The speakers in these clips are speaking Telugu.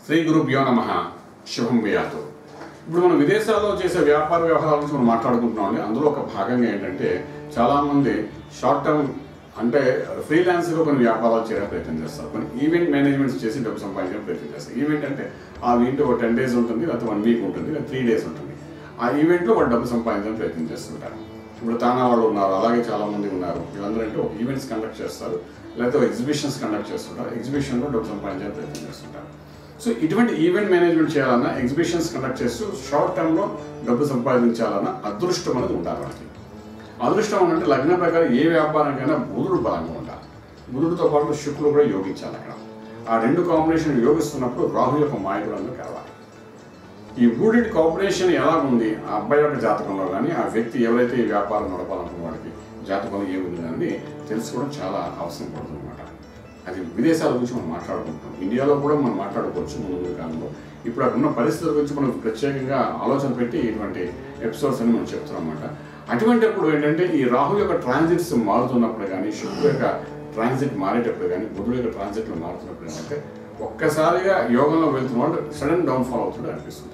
శ్రీ గురుభ్యో నమ శుభం వ్యాతు ఇప్పుడు మనం విదేశాల్లో చేసే వ్యాపార వ్యవహారాల గురించి మనం మాట్లాడుకుంటున్నాం అందులో ఒక భాగంగా ఏంటంటే చాలామంది షార్ట్ టర్మ్ అంటే ఫ్రీలాన్స్గా కొన్ని వ్యాపారాలు చేయడానికి ప్రయత్నం చేస్తారు కొన్ని ఈవెంట్ మేనేజ్మెంట్స్ చేసి డబ్బు సంపాదించడానికి ప్రయత్నం చేస్తారు ఈవెంట్ అంటే ఆ ఈవెంట్ ఒక టెన్ డేస్ ఉంటుంది లేకపోతే వన్ వీక్ ఉంటుంది లేదా త్రీ డేస్ ఉంటుంది ఆ ఈవెంట్లో వాళ్ళు డబ్బు సంపాదించడానికి ప్రయత్నం చేస్తుంటారు ఇప్పుడు తానా వాళ్ళు ఉన్నారు అలాగే చాలా మంది ఉన్నారు వీళ్ళందరూ అంటే ఒక ఈవెంట్స్ కండక్ట్ చేస్తారు లేకపోతే ఎగ్జిబిషన్స్ కండక్ట్ చేస్తుంటారు ఎగ్జిబిషన్లో డబ్బు సంపాదించడానికి ప్రయత్నం చేస్తుంటారు సో ఇటువంటి ఈవెంట్ మేనేజ్మెంట్ చేయాలన్నా ఎగ్జిబిషన్స్ కండక్ట్ చేస్తూ షార్ట్ టర్మ్లో డబ్బు సంపాదించాలన్నా అదృష్టం అనేది ఉండాలి వాళ్ళకి అదృష్టం అని అంటే లగ్న ప్రకారం ఏ వ్యాపారానికైనా బుధుడు బలంగా ఉండాలి బుధుడితో పాటు శుక్రుడు కూడా యోగించాలి అక్కడ ఆ రెండు కాంబినేషన్ యోగిస్తున్నప్పుడు రాహు యొక్క మాయకులంగా కావాలి ఈ బుధుడి కాంబినేషన్ ఎలా ఉంది ఆ అబ్బాయి యొక్క జాతకంలో కానీ ఆ వ్యక్తి ఎవరైతే ఈ వ్యాపారం నడపాలనుకున్న వాడికి జాతకంలో ఏముంది అనేది తెలుసుకోవడం చాలా అవసరం పడుతుంది అనమాట అది విదేశాల గురించి మనం మాట్లాడుకుంటున్నాం ఇండియాలో కూడా మనం మాట్లాడుకోవచ్చు ముందు ముందు కాలంలో ఇప్పుడు అక్కడ ఉన్న పరిస్థితుల గురించి మనం ప్రత్యేకంగా ఆలోచన పెట్టి ఇటువంటి ఎపిసోడ్స్ అని మనం చెప్తున్నాం అనమాట అటువంటిప్పుడు ఏంటంటే ఈ రాహు యొక్క ట్రాన్సిట్స్ మారుతున్నప్పుడు కానీ శుక్రు యొక్క ట్రాన్సిట్ మారేటప్పుడు కానీ బుధుడు యొక్క ట్రాన్సిట్లు మారుతున్నప్పుడు ఏంటంటే ఒక్కసారిగా యోగంలో వెళ్తున్న వాళ్ళు సడన్ డౌన్ఫాల్ అవుతుండే అనిపిస్తుంటారు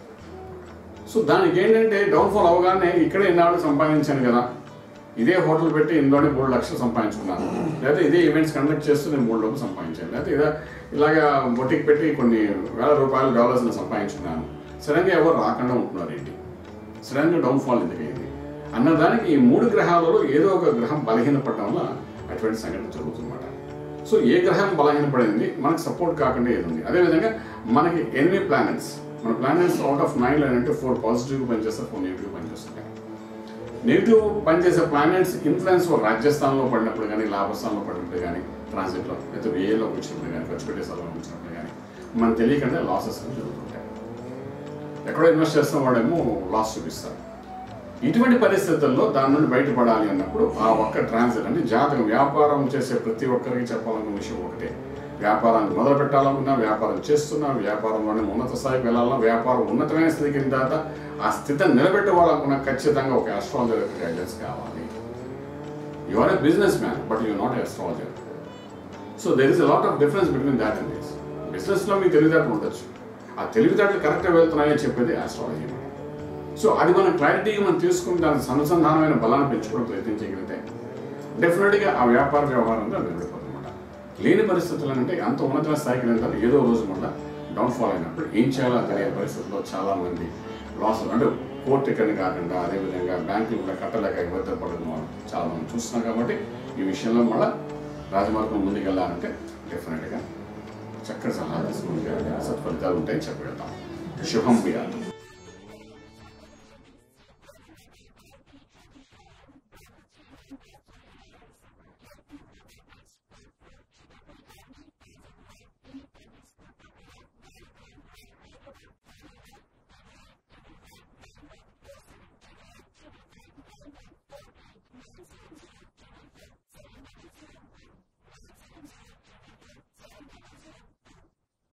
సో దానికి ఏంటంటే డౌన్ఫాల్ అవగానే ఇక్కడే ఇన్నాళ్ళు సంపాదించాను కదా ఇదే హోటల్ పెట్టి ఇందులోనే మూడు లక్షలు సంపాదించుకున్నాను లేకపోతే ఇదే ఈవెంట్స్ కండక్ట్ చేస్తూ నేను మూడు లోపు సంపాదించాను లేకపోతే ఇదే ఇలాగా బొటిక్ పెట్టి కొన్ని వేల రూపాయలు డాలర్స్ సంపాదించుకున్నాను సడన్గా ఎవరు రాకుండా ఉంటున్నారు ఏంటి సడన్గా డౌన్ఫాల్ ఎందుకైంది అన్నదానికి ఈ మూడు గ్రహాలలో ఏదో ఒక గ్రహం బలహీనపడడం వల్ల అటువంటి సంఘటన జరుగుతుందన్నమాట సో ఏ గ్రహం బలహీనపడింది మనకు సపోర్ట్ కాకుండా ఏది ఉంది అదేవిధంగా మనకి ఎనిమిది ప్లానెట్స్ మన ప్లానెట్స్ అవుట్ ఆఫ్ నైన్ అంటే ఫోర్ పాజిటివ్ పనిచేస్తారు ఫోర్ నెగిటివ్ పనిచేస్తుంటాయి నెగిటివ్ పనిచేసే ప్లానెట్స్ ఇన్ఫ్లుయెన్స్ రాజ్యస్థానంలో పడినప్పుడు కానీ లాభస్థానంలో పడినప్పుడు కానీ ట్రాన్సిట్లో లేదా వేలో వచ్చినప్పుడు కానీ ఖర్చు పెట్టే స్థలంలో వచ్చినప్పుడు కానీ మనం తెలియకుండా లాసెస్ అనేవి జరుగుతుంటాయి ఎక్కడో ఇన్వెస్ట్ చేస్తున్న వాడేమో లాస్ చూపిస్తారు ఇటువంటి పరిస్థితుల్లో దాని నుండి బయటపడాలి అన్నప్పుడు ఆ ఒక్క ట్రాన్సిట్ అంటే జాతకం వ్యాపారం చేసే ప్రతి ఒక్కరికి చెప్పాలన్న విషయం ఒకటే వ్యాపారాన్ని మొదలు పెట్టాలనుకున్నా వ్యాపారం చేస్తున్నా వ్యాపారంలోనే ఉన్నత స్థాయికి వెళ్ళాలన్నా వ్యాపారం ఉన్నతమైన స్థితికి వెళ్ళిన తర్వాత ఆ స్థితిని నిలబెట్టుకోవాలనుకున్నా ఖచ్చితంగా ఒక ఆస్ట్రాలజర్ యొక్క గైడెన్స్ కావాలి you are a business man but you not astrologer so there is a lot of difference between that and this బిజినెస్లో మీకు తెలివితేటలు ఉండొచ్చు ఆ తెలివితేటలు కరెక్ట్గా వెళ్తున్నాయని చెప్పేది ఆస్ట్రాలజీ సో అది మనం క్లారిటీగా మనం తీసుకుని దానికి అనుసంధానమైన బలాన్ని పెంచుకోవడం ప్రయత్నించగలిగితే డెఫినెట్గా ఆ వ్యాపార వ్యవహారంలో నిలబడిపోతుందన్నమాట లేని పరిస్థితులు అంటే అంత ఉన్నతమైన స్థాయికి వెళ్తారు ఏదో రోజు మళ్ళీ డౌన్ఫాల్ అయినప్పుడు ఏం చేయాలో తెలియని పరిస్థితుల్లో చాలామంది లాస్ అంటే కోర్టు ఎక్కడిని కాకుండా అదేవిధంగా బ్యాంకులు కూడా కట్టలేక ఇబ్బంది పడడం మనం చాలా మనం చూస్తున్నాం కాబట్టి ఈ విషయంలో మళ్ళీ రాజమార్గం ముందుకెళ్ళాలంటే డెఫినెట్గా చక్కటి సలహా తీసుకుని సత్ఫలితాలు ఉంటాయని చెప్పగలుగుతాం శుభం వ్యాధి